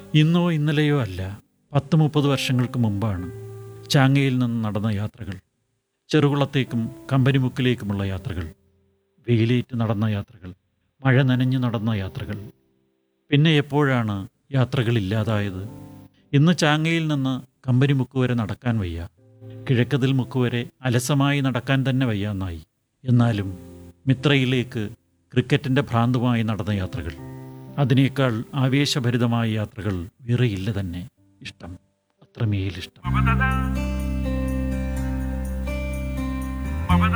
ഇന്നോ ഇന്നലെയോ അല്ല പത്ത് മുപ്പത് വർഷങ്ങൾക്ക് മുമ്പാണ് ചാങ്ങയിൽ നിന്ന് നടന്ന യാത്രകൾ ചെറുകുളത്തേക്കും കമ്പനിമുക്കിലേക്കുമുള്ള യാത്രകൾ വെയിലേറ്റ് നടന്ന യാത്രകൾ മഴ നനഞ്ഞു നടന്ന യാത്രകൾ പിന്നെ എപ്പോഴാണ് യാത്രകൾ ഇല്ലാതായത് ഇന്ന് ചാങ്ങയിൽ നിന്ന് കമ്പനിമുക്ക് വരെ നടക്കാൻ വയ്യ കിഴക്കതിൽ മുക്ക് വരെ അലസമായി നടക്കാൻ തന്നെ വയ്യാന്നായി എന്നാലും മിത്രയിലേക്ക് ക്രിക്കറ്റിൻ്റെ ഭ്രാന്തുമായി നടന്ന യാത്രകൾ അതിനേക്കാൾ ആവേശഭരിതമായ യാത്രകൾ വേറെയില്ല തന്നെ ഇഷ്ടം അത്രമേലിഷ്ടം